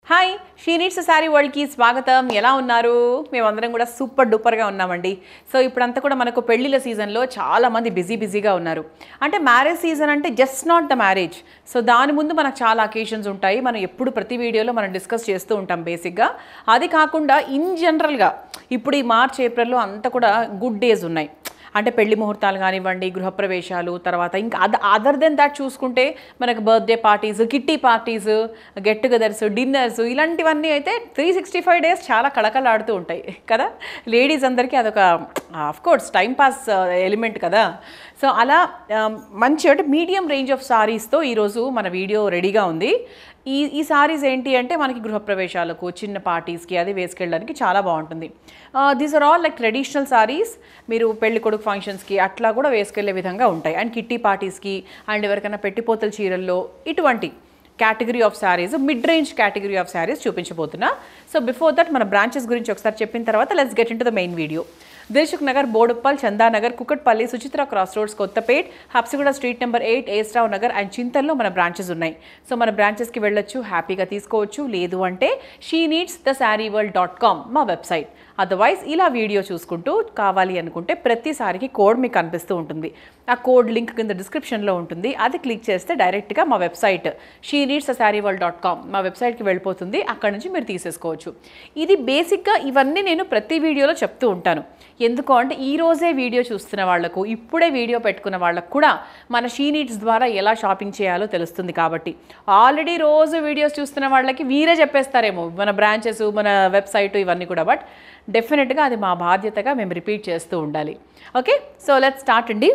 hi she needs sari వరల్డ్కి స్వాగతం ఎలా ఉన్నారు మేమందరం కూడా సూపర్ డూపర్గా ఉన్నామండి సో ఇప్పుడంతా కూడా మనకు పెళ్లిళ్ళ సీజన్లో చాలా మంది బిజీ బిజీగా ఉన్నారు అంటే మ్యారేజ్ సీజన్ అంటే just not the marriage so దాని ముందు మనకు చాలా అకేషన్స్ ఉంటాయి మనం ఎప్పుడు ప్రతి వీడియోలో మనం డిస్కస్ చేస్తూ ఉంటాం బేసిక్గా అది కాకుండా ఇన్ జనరల్గా ఇప్పుడు ఈ మార్చ్ ఏప్రిల్లో అంతా కూడా గుడ్ డేస్ ఉన్నాయి అంటే పెళ్లి ముహూర్తాలు కానివ్వండి గృహప్రవేశాలు తర్వాత ఇంకా అద అదర్ దెన్ దాట్ చూసుకుంటే మనకు birthday parties kitty parties get togethers dinners ఇలాంటివన్నీ అయితే త్రీ సిక్స్టీ ఫైవ్ డేస్ చాలా కళకళలాడుతూ ఉంటాయి కదా లేడీస్ అందరికీ అదొక of course time pass element కదా సో అలా ఆ, మంచి అంటే మీడియం రేంజ్ ఆఫ్ సారీస్తో ఈరోజు మన వీడియో రెడీగా ఉంది ఈ ఈ సారీస్ ఏంటి అంటే మనకి గృహప్రవేశాలకు చిన్న పార్టీస్కి అది వేసుకెళ్ళడానికి చాలా బాగుంటుంది these are all like traditional saris మీరు పెళ్లి కొడుకు ఫంక్షన్స్కి అట్లా కూడా వేసుకెళ్లే విధంగా ఉంటాయి అండ్ కిట్టి పార్టీస్కి అండ్ ఎవరికైనా పెట్టిపోతల చీరల్లో ఇటువంటి category of saris mid range category of saris చూపించబోతున్నా so before that మన బ్రాంచెస్ గురించి ఒకసారి చెప్పిన తర్వాత let's get in to the main video Dilsukh Nagar Boduppal Chandanagar Kukatpally Suchitra cross roads Kothapet Habsiguda street number eight ఏస్రావ్ Nagar and చింతల్లో మన బ్రాంచెస్ ఉన్నాయి సో మన బ్రాంచెస్కి వెళ్ళొచ్చు హ్యాపీగా తీసుకోవచ్చు లేదు అంటే she needs the sari world dot com మా వెబ్సైట్ అదర్వైజ్ ఇలా వీడియో చూసుకుంటూ కావాలి అనుకుంటే ప్రతిసారికి కోడ్ మీకు కనిపిస్తూ ఉంటుంది ఆ కోడ్ లింక్ కింద డిస్క్రిప్షన్లో ఉంటుంది అది క్లిక్ చేస్తే డైరెక్ట్గా మా website she needs sari world dot com మా వెబ్సైట్కి వెళ్ళిపోతుంది అక్కడ నుంచి మీరు తీసేసుకోవచ్చు ఇది బేసిక్గా ఇవన్నీ నేను ప్రతి వీడియోలో చెప్తూ ఉంటాను ఎందుకు అంటే ఈ రోజే వీడియో చూస్తున్న వాళ్లకు ఇప్పుడే వీడియో పెట్టుకున్న వాళ్ళకు కూడా మన షీ నీడ్స్ ద్వారా ఎలా షాపింగ్ చేయాలో తెలుస్తుంది కాబట్టి ఆల్రెడీ రోజు వీడియోస్ చూస్తున్న వాళ్ళకి వీరే చెప్పేస్తారేమో మన బ్రాంచెస్ మన వెబ్సైట్ ఇవన్నీ కూడా బట్ డెఫినెట్గా అది మా బాధ్యతగా మేము రిపీట్ చేస్తూ ఉండాలి ఓకే సో లెట్ స్టార్ట్ అండి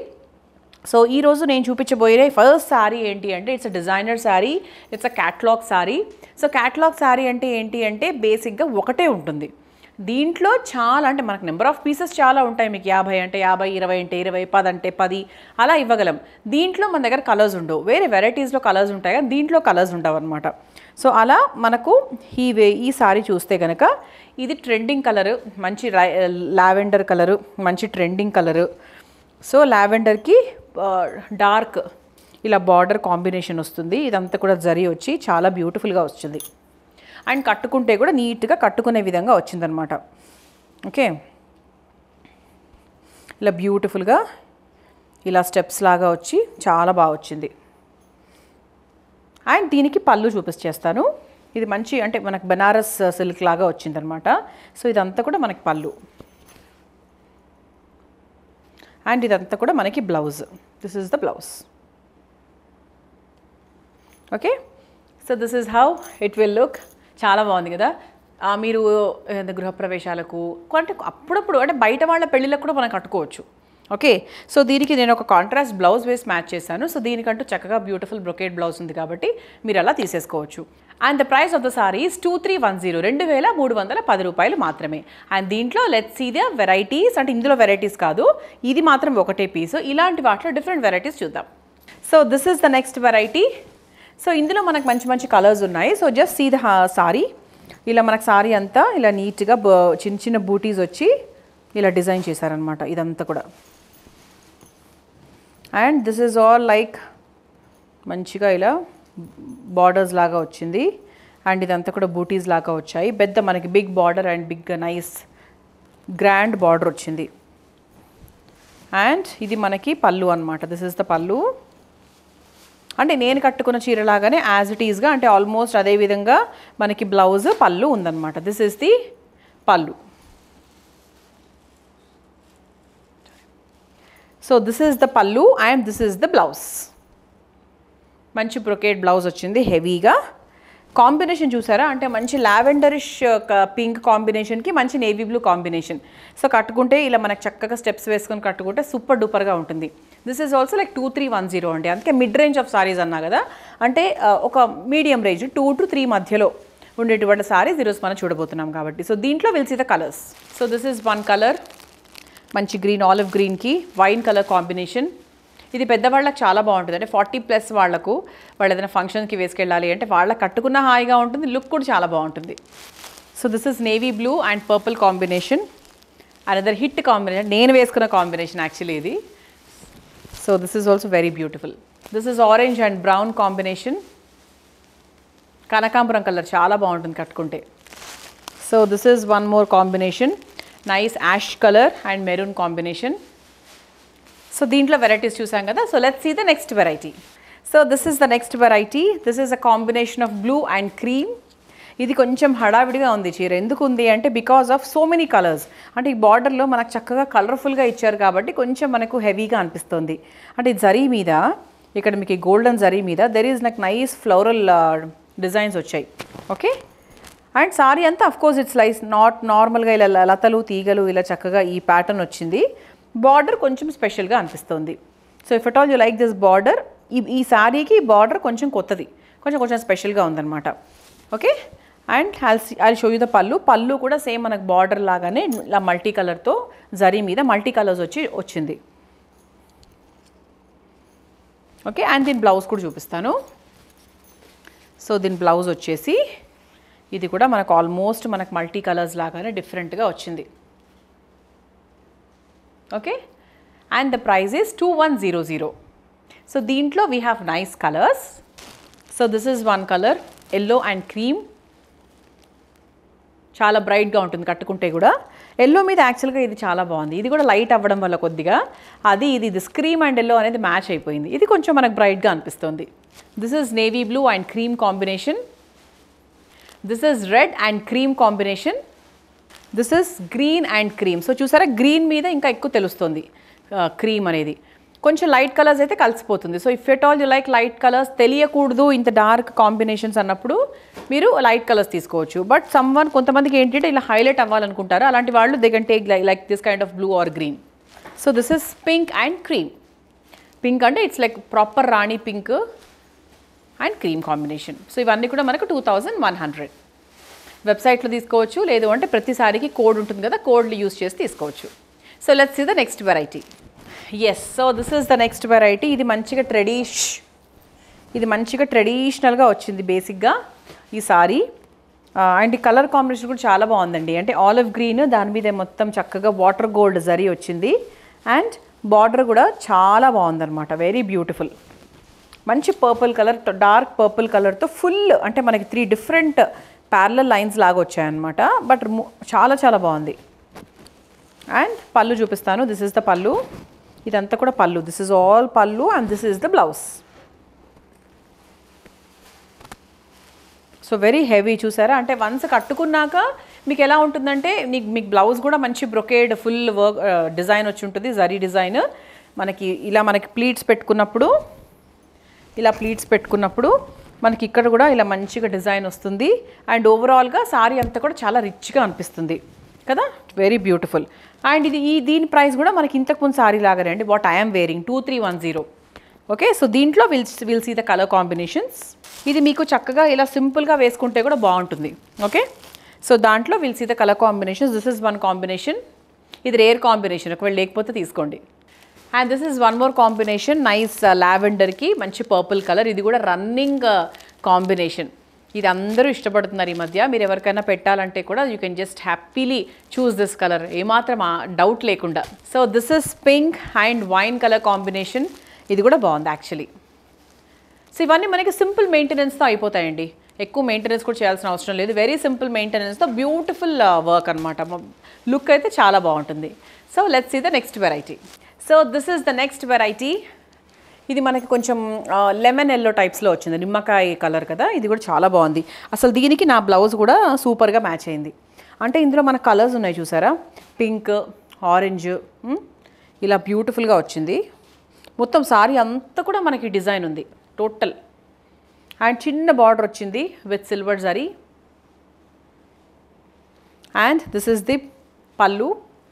సో ఈరోజు నేను చూపించబోయే ఫస్ట్ శారీ ఏంటి అంటే it's a designer sari it's a catalogue sari so catalogue sari అంటే ఏంటి అంటే బేసిక్గా ఒకటే ఉంటుంది దీంట్లో చాలా అంటే మనకు నెంబర్ ఆఫ్ పీసెస్ చాలా ఉంటాయి మీకు యాభై అంటే యాభై ఇరవై అంటే ఇరవై పది అంటే పది అలా ఇవ్వగలం దీంట్లో మన దగ్గర కలర్స్ ఉండవు వేరే వెరైటీస్లో కలర్స్ ఉంటాయి కానీ దీంట్లో కలర్స్ ఉండవు అనమాట సో అలా మనకు ఈ వే ఈ సారీ చూస్తే కనుక ఇది ట్రెండింగ్ కలరు మంచి లావెండర్ కలరు మంచి ట్రెండింగ్ కలరు సో లావెండర్కి డార్క్ ఇలా బార్డర్ కాంబినేషన్ వస్తుంది ఇదంతా కూడా జరి వచ్చి చాలా బ్యూటిఫుల్గా వస్తుంది అండ్ కట్టుకుంటే కూడా నీట్గా కట్టుకునే విధంగా వచ్చిందనమాట ఓకే ఇలా బ్యూటిఫుల్గా ఇలా స్టెప్స్ లాగా వచ్చి చాలా బాగా వచ్చింది అండ్ దీనికి పళ్ళు చూపించేస్తాను ఇది మంచి అంటే మనకు బెనారస్ సిల్క్ లాగా వచ్చిందనమాట సో ఇదంతా కూడా మనకి పళ్ళు అండ్ ఇదంతా కూడా మనకి blouse this is the blouse okay so this is how it will look చాలా బాగుంది కదా ఆ, మీరు ఏదైనా గృహప్రవేశాలకు అంటే అప్పుడప్పుడు అంటే బయట వాళ్ళ పెళ్ళిళ్ళకు కూడా మనం కట్టుకోవచ్చు ఓకే సో దీనికి నేను ఒక కాంట్రాస్ట్ బ్లౌజ్ వేసి మ్యాచ్ చేశాను సో దీనికంటూ చక్కగా బ్యూటిఫుల్ బ్రొకేట్ బ్లౌజ్ ఉంది కాబట్టి మీరు అలా తీసేసుకోవచ్చు and the price of the saris two three one zero రెండు వేల మూడు వందల పది రూపాయలు మాత్రమే అండ్ దీంట్లో లెట్స్ సీ ద వెరైటీస్ అంటే ఇందులో వెరైటీస్ కాదు ఇది మాత్రం ఒకటే పీసు ఇలాంటి వాటిలో డిఫరెంట్ వెరైటీస్ చూద్దాం so this is the next variety so ఇందులో మనకు మంచి మంచి కలర్స్ ఉన్నాయి so just see the sari ఇలా మనకు సారీ అంతా ఇలా నీట్గా బ- చిన్న చిన్న బూటీస్ వచ్చి ఇలా డిజైన్ చేశారనమాట ఇదంతా కూడా and this is all like మంచిగా ఇలా బార్డర్స్ లాగా వచ్చింది అండ్ ఇదంతా కూడా బూటీస్ లాగా వచ్చాయి పెద్ద మనకి big border and big nice grand border వచ్చింది అండ్ ఇది మనకి పళ్ళు అనమాట దిస్ ఇస్ ద పళ్ళు అంటే నేను కట్టుకున్న చీరలాగానే యాజ్ ఇట్ ఈస్గా అంటే ఆల్మోస్ట్ అదే విధంగా మనకి బ్లౌజ్ పళ్ళు ఉందన్నమాట this is the pallu so this is the pallu and this is the blouse మంచి బ్రొకేట్ బ్లౌజ్ వచ్చింది హెవీగా కాంబినేషన్ చూసారా అంటే మంచి లావెండరిష్ పింక్ కాంబినేషన్కి మంచి నేవీ బ్లూ కాంబినేషన్ సో కట్టుకుంటే ఇలా మనకు చక్కగా స్టెప్స్ వేసుకొని కట్టుకుంటే సూపర్ డూపర్గా ఉంటుంది this is also like two three one zero అండి అందుకే మిడ్ రేంజ్ ఆఫ్ సారీస్ అన్నా కదా అంటే ఆ, ఒక medium range two to three మధ్యలో ఉండేటువంటి సారీస్ ఈరోజు మనం చూడబోతున్నాం కాబట్టి సో దీంట్లో will the colours so this is one colour మంచి గ్రీన్ ఆలివ్ గ్రీన్కి వైన్ కలర్ కాంబినేషన్ ఇది పెద్దవాళ్ళకి చాలా బాగుంటుంది అంటే ఫార్టీ ప్లస్ వాళ్ళకు వాళ్ళు ఏదైనా ఫంక్షన్కి వేసుకెళ్ళాలి అంటే వాళ్ళకి కట్టుకున్న హాయిగా ఉంటుంది లుక్ కూడా చాలా బాగుంటుంది so this is navy blue and purple combination another hit combination నేను వేసుకున్న కాంబినేషన్ యాక్చువల్లీ ఇది so this is also very beautiful this is orange and brown combination కనకాంబరం కలర్ చాలా బాగుంటుంది కట్టుకుంటే so this is one more combination nice ash colour and maroon combination so దీంట్లో varieties చూసాం కదా so let's see the next variety so this is the next variety this is a combination of blue and cream ఇది కొంచెం హడావిడిగా ఉంది చీర ఎందుకు ఉంది అంటే because of so many colours అంటే ఈ బార్డర్లో మనకు చక్కగా కలర్ఫుల్గా ఇచ్చారు కాబట్టి కొంచెం మనకు హెవీగా అనిపిస్తుంది అంటే ఈ జరీ మీద ఇక్కడ మీకు గోల్డెన్ జరీ మీద దెర్ ఈజ్ నాకు నైస్ ఫ్లోరల్ డిజైన్స్ వచ్చాయి ఓకే అండ్ సారీ అంతా of course it's lies not నార్మల్గా ఇలా ల- లతలు తీగలు ఇలా చక్కగా ఈ ప్యాటర్న్ వచ్చింది బార్డర్ కొంచెం స్పెషల్గా అనిపిస్తుంది so if at all you like this border ఈ ఈ శారీకి బార్డర్ కొంచెం కొత్తది కొంచెం కొంచెం స్పెషల్గా ఉందన్నమాట okay and I show you the pallu pallu కూడా సేమ్ మనకు బార్డర్ లాగానే ఇలా మల్టీ కలర్తో జరీ మీద మల్టీ కలర్స్ వచ్చి వచ్చింది ఓకే అండ్ దీని బ్లౌజ్ కూడా చూపిస్తాను సో దీని బ్లౌజ్ వచ్చేసి ఇది కూడా మనకు ఆల్మోస్ట్ మనకు మల్టీ కలర్స్ లాగానే డిఫరెంట్గా వచ్చింది okay and the price is two one zero zero so దీంట్లో we have nice colours so this is one colour yellow and cream చాలా బ్రైట్గా ఉంటుంది కట్టుకుంటే కూడా ఎల్లో మీద యాక్చువల్గా ఇది చాలా బాగుంది ఇది కూడా లైట్ అవ్వడం వల్ల కొద్దిగా అది ఇది ఇది స్క్రీమ్ అండ్ ఎల్లో అనేది మ్యాచ్ అయిపోయింది ఇది కొంచెం మనకు బ్రైట్గా అనిపిస్తుంది this is navy blue and cream combination this is red and cream combination this is green and cream so చూసారా గ్రీన్ మీద ఇంకా ఎక్కువ తెలుస్తుంది క్రీమ్ అనేది కొంచెం లైట్ కలర్స్ అయితే కలిసిపోతుంది so if at all you like light colours తెలియకూడదు ఇంత డార్క్ కాంబినేషన్స్ అన్నప్పుడు మీరు లైట్ కలర్స్ తీసుకోవచ్చు బట్ సమ్ వన్ కొంతమందికి ఏంటంటే ఇలా హైలైట్ అవ్వాలనుకుంటారు అలాంటి వాళ్ళు they can take like this kind of blue or green so this is pink and cream pink అంటే it's like proper rani pink and cream combination so ఇవన్నీ కూడా మనకు టూ థౌజండ్ వన్ హండ్రెడ్ వెబ్సైట్లో తీసుకోవచ్చు లేదు అంటే ప్రతిసారికి కోడ్ ఉంటుంది కదా కోడ్లు యూస్ చేసి తీసుకోవచ్చు so let's see the next varieties so this is the next variety ఇది మంచిగా ట్రెడిష్ ఇది మంచిగా ట్రెడిషనల్గా వచ్చింది బేసిక్గా ఈ సారీ అండ్ ఈ కలర్ కాంబినేషన్ కూడా చాలా బాగుందండి అంటే ఆలివ్ గ్రీన్ దాని మీద మొత్తం చక్కగా వాటర్ గోల్డ్ జరీ వచ్చింది అండ్ బార్డర్ కూడా చాలా బాగుందన్నమాట వెరీ బ్యూటిఫుల్ మంచి పర్పుల్ కలర్ డార్క్ పర్పుల్ కలర్తో ఫుల్ అంటే మనకి త్రీ డిఫరెంట్ ప్యారలల్ లైన్స్ లాగా వచ్చాయన్నమాట బట్ చాలా చాలా బాగుంది అండ్ పళ్ళు చూపిస్తాను దిస్ ఇస్ ద పళ్ళు ఇదంతా కూడా pallu this is all pallu and this is the blouse so very heavy చూసారా అంటే వన్స్ కట్టుకున్నాక మీకు ఎలా ఉంటుందంటే మీకు మీకు బ్లౌజ్ కూడా మంచి బ్రొకేడ్ ఫుల్ వర్క్ డిజైన్ వచ్చి ఉంటుంది జరీ డిజైన్ మనకి ఇలా మనకి ప్లీట్స్ పెట్టుకున్నప్పుడు ఇలా ప్లీట్స్ పెట్టుకున్నప్పుడు మనకి ఇక్కడ కూడా ఇలా మంచిగా డిజైన్ వస్తుంది అండ్ ఓవరాల్గా సారీ అంతా కూడా చాలా రిచ్గా అనిపిస్తుంది కదా వెరీ బ్యూటిఫుల్ అండ్ ఇది ఈ దీని ప్రైస్ కూడా మనకి ఇంతకుముందు సారీ లాగానే అండి what I'm wearing two three one zero okay so దీంట్లో will will see the colour combinations ఇది మీకు చక్కగా ఇలా సింపుల్గా వేసుకుంటే కూడా బాగుంటుంది ఓకే సో దాంట్లో will see the colour combinations this is one combination ఇది రేర్ కాంబినేషన్ ఒకవేళ లేకపోతే తీసుకోండి and this is one more combination nice లావెండర్కి మంచి పర్పుల్ కలర్ ఇది కూడా రన్నింగ్ కాంబినేషన్ ఇది అందరూ ఇష్టపడుతున్నారు ఈ మధ్య మీరు ఎవరికైనా పెట్టాలంటే కూడా you can just happily choose this colour ఏమాత్రం డౌట్ లేకుండా so this is pink and wine colour combination ఇది కూడా బాగుంది యాక్చువల్లీ సో ఇవన్నీ మనకి సింపుల్ మెయింటెనెన్స్తో అయిపోతాయండి ఎక్కువ మెయింటెనెన్స్ కూడా చేయాల్సిన అవసరం లేదు వెరీ సింపుల్ మెయింటెనెన్స్తో బ్యూటిఫుల్ వర్క్ అనమాట లుక్ అయితే చాలా బాగుంటుంది so let's see the next variety so this is the next variety ఇది మనకి కొంచెం లెమన్ ఎల్లో టైప్స్లో వచ్చింది నిమ్మకాయ కలర్ కదా ఇది కూడా చాలా బాగుంది అసలు దీనికి నా బ్లౌజ్ కూడా సూపర్గా మ్యాచ్ అయింది అంటే ఇందులో మన కలర్స్ ఉన్నాయి చూసారా పింక్ ఆరెంజ్ ఇలా బ్యూటిఫుల్గా వచ్చింది మొత్తం సారీ అంతా కూడా మనకి డిజైన్ ఉంది టోటల్ అండ్ చిన్న బార్డర్ వచ్చింది with silver zari and this is the pallu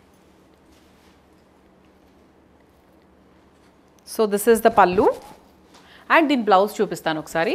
so this is the pallu and దీని బ్లౌజ్ చూపిస్తాను ఒకసారి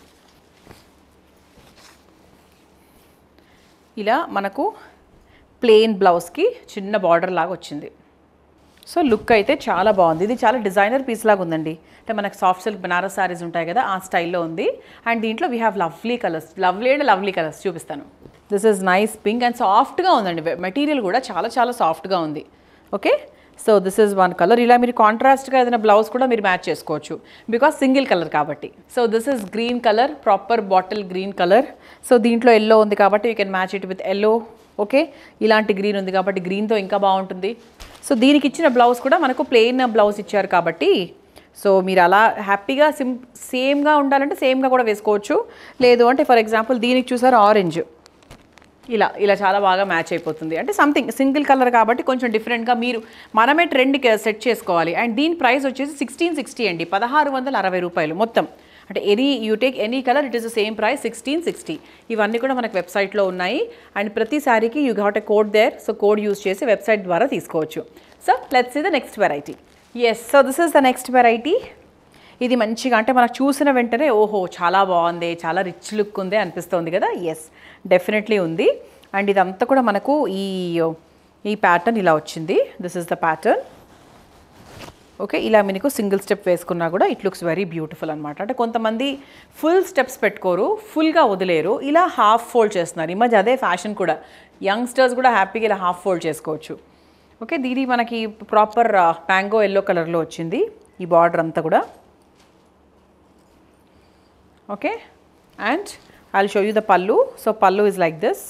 ఇలా మనకు ప్లెయిన్ బ్లౌజ్కి చిన్న బార్డర్ లాగా వచ్చింది సో లుక్ అయితే చాలా బాగుంది ఇది చాలా డిజైనర్ పీస్ లాగా ఉందండి అంటే మనకు సాఫ్ట్ సిల్క్ బనారస్ సారీస్ ఉంటాయి కదా ఆ స్టైల్లో ఉంది అండ్ దీంట్లో we have lovely colours lovely and lovely colours చూపిస్తాను this is nice pink and సాఫ్ట్గా ఉందండి మెటీరియల్ కూడా చాలా చాలా సాఫ్ట్గా ఉంది okay so this is one colour ఇలా మీరు కాంట్రాస్ట్గా ఏదైనా బ్లౌజ్ కూడా మీరు మ్యాచ్ చేసుకోవచ్చు బికాస్ సింగిల్ కలర్ కాబట్టి so this is green colour proper bottle green colour so దీంట్లో ఎల్లో ఉంది కాబట్టి you can match it with yellow okay ఇలాంటి గ్రీన్ ఉంది కాబట్టి గ్రీన్తో ఇంకా బాగుంటుంది సో దీనికి ఇచ్చిన బ్లౌజ్ కూడా మనకు ప్లెయిన్ బ్లౌజ్ ఇచ్చారు కాబట్టి సో మీరు అలా హ్యాపీగా సిం సేమ్గా ఉండాలంటే సేమ్గా కూడా వేసుకోవచ్చు లేదు అంటే ఫర్ ఎగ్జాంపుల్ దీనికి చూసారు ఆరెంజ్ ఇలా ఇలా చాలా బాగా మ్యాచ్ అయిపోతుంది అంటే సంథింగ్ సింగిల్ కలర్ కాబట్టి కొంచెం డిఫరెంట్గా మీరు మనమే ట్రెండ్కి సెట్ చేసుకోవాలి అండ్ దీని ప్రైస్ వచ్చేసి సిక్స్టీన్ సిక్స్టీ అండి పదహారు వందల అరవై రూపాయలు మొత్తం అంటే any you take any colour it is the same price sixteen sixty ఇవన్నీ కూడా మనకు వెబ్సైట్లో ఉన్నాయి అండ్ ప్రతి సారీకి you got a code there so code use చేసి వెబ్సైట్ ద్వారా తీసుకోవచ్చు so let's see the next varieties so this is the next variety ఇది మంచిగా అంటే మనకు చూసిన వెంటనే ఓహో చాలా బాగుంది చాలా రిచ్ లుక్ ఉంది అనిపిస్తుంది కదా ఎస్ డెఫినెట్లీ ఉంది అండ్ ఇదంతా కూడా మనకు ఈ ఈ ప్యాటర్న్ ఇలా వచ్చింది this is the pattern okay ఇలా మీకు సింగిల్ స్టెప్ వేసుకున్నా కూడా ఇట్ లుక్స్ వెరీ బ్యూటిఫుల్ అనమాట అంటే కొంతమంది ఫుల్ స్టెప్స్ పెట్టుకోరు ఫుల్గా వదిలేరు ఇలా హాఫ్ ఫోల్డ్ చేస్తున్నారు ఈ మధ్య అదే ఫ్యాషన్ కూడా యంగ్స్టర్స్ కూడా హ్యాపీగా ఇలా హాఫ్ ఫోల్డ్ చేసుకోవచ్చు ఓకే దీని మనకి ప్రాపర్ మ్యాంగో ఎల్లో కలర్లో వచ్చింది ఈ బార్డర్ అంతా కూడా okay and I show you the pallu so pallu is like this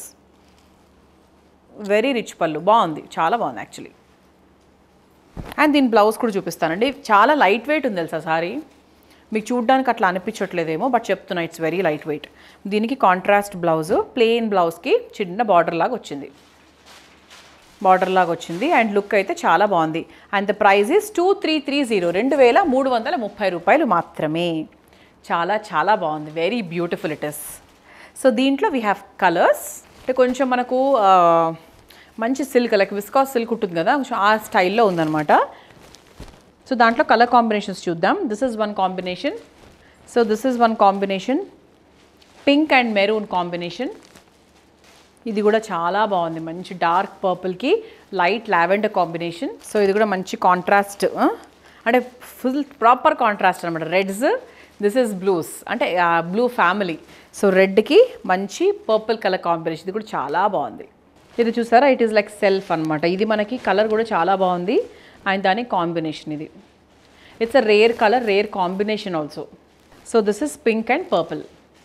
very rich pallu బాగుంది చాలా బాగుంది యాక్చువల్లీ అండ్ దీని బ్లౌజ్ కూడా చూపిస్తానండి చాలా లైట్ వెయిట్ ఉంది తెలుసా సారీ మీకు చూడడానికి అట్లా అనిపించట్లేదేమో బట్ చెప్తున్నా ఇట్స్ వెరీ లైట్ వెయిట్ దీనికి కాంట్రాస్ట్ బ్లౌజ్ ప్లెయిన్ బ్లౌజ్కి చిన్న బార్డర్ లాగా వచ్చింది బార్డర్ లాగా వచ్చింది అండ్ లుక్ అయితే చాలా బాగుంది and the price is two three three zero రెండు వేల మూడు వందల ముప్పై రూపాయలు మాత్రమే చాలా చాలా బాగుంది very beautiful it is so దీంట్లో వీ హ్యావ్ కలర్స్ అంటే కొంచెం మనకు ఆ, మంచి సిల్క్ లైక్ విస్కాస్ సిల్క్ ఉంటుంది కదా కొంచెం ఆ స్టైల్లో ఉందన్నమాట సో దాంట్లో కలర్ కాంబినేషన్స్ చూద్దాం this is one combination so this is one combination pink and maroon combination ఇది కూడా చాలా బాగుంది మంచి డార్క్ పర్పుల్కి లైట్ లావెండర్ కాంబినేషన్ సో ఇది కూడా మంచి కాంట్రాస్ట్ అంటే ఫుల్ ప్రాపర్ కాంట్రాస్ట్ అనమాట రెడ్స్ దిస్ ఇస్ బ్లూస్ అంటే బ్లూ ఫ్యామిలీ సో రెడ్కి మంచి పర్పుల్ కలర్ కాంబినేషన్ ఇది కూడా చాలా బాగుంది ఇది చూసారా ఇట్ ఈస్ లైక్ సెల్ఫ్ అనమాట ఇది మనకి కలర్ కూడా చాలా బాగుంది అండ్ దాని కాంబినేషన్ ఇది it's a rare colour rare combination also so this is pink and purple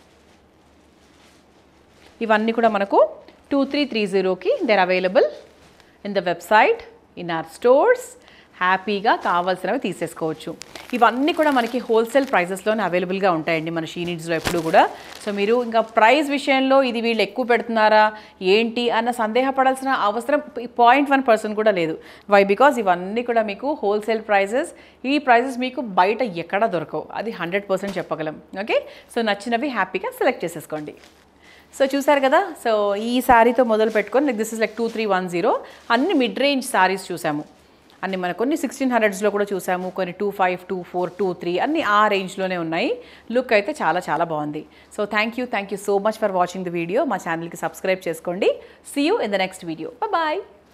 ఇవన్నీ కూడా మనకు టూ త్రీ త్రీ జీరోకి there available in the website in our stores హ్యాపీగా కావాల్సినవి తీసేసుకోవచ్చు ఇవన్నీ కూడా మనకి హోల్సేల్ ప్రైజెస్లోనే అవైలబుల్గా ఉంటాయండి మన షీనిడ్స్లో ఎప్పుడు కూడా సో మీరు ఇంకా ప్రైస్ విషయంలో ఇది వీళ్ళు ఎక్కువ పెడుతున్నారా ఏంటి అన్న సందేహపడాల్సిన అవసరం పాయింట్ వన్ పర్సెంట్ కూడా లేదు వై బికాజ్ ఇవన్నీ కూడా మీకు హోల్సేల్ ప్రైజెస్ ఈ ప్రైజెస్ మీకు బయట ఎక్కడ దొరకవు అది హండ్రెడ్ పర్సెంట్ చెప్పగలం ఓకే సో నచ్చినవి హ్యాపీగా సెలెక్ట్ చేసేసుకోండి సో చూసారు కదా సో ఈ శారీతో మొదలు పెట్టుకొని like this is like two three one zero అన్ని మిడ్ రేంజ్ శారీస్ చూసాము అన్ని మన కొన్ని సిక్స్టీన్ హండ్రెడ్స్లో కూడా చూసాము కొన్ని two five two four two three అన్ని ఆ రేంజ్లోనే ఉన్నాయి లుక్ అయితే చాలా చాలా బాగుంది so thank you thank you so much for watching the video మా ఛానల్కి సబ్స్క్రైబ్ చేసుకోండి see you in the next video bye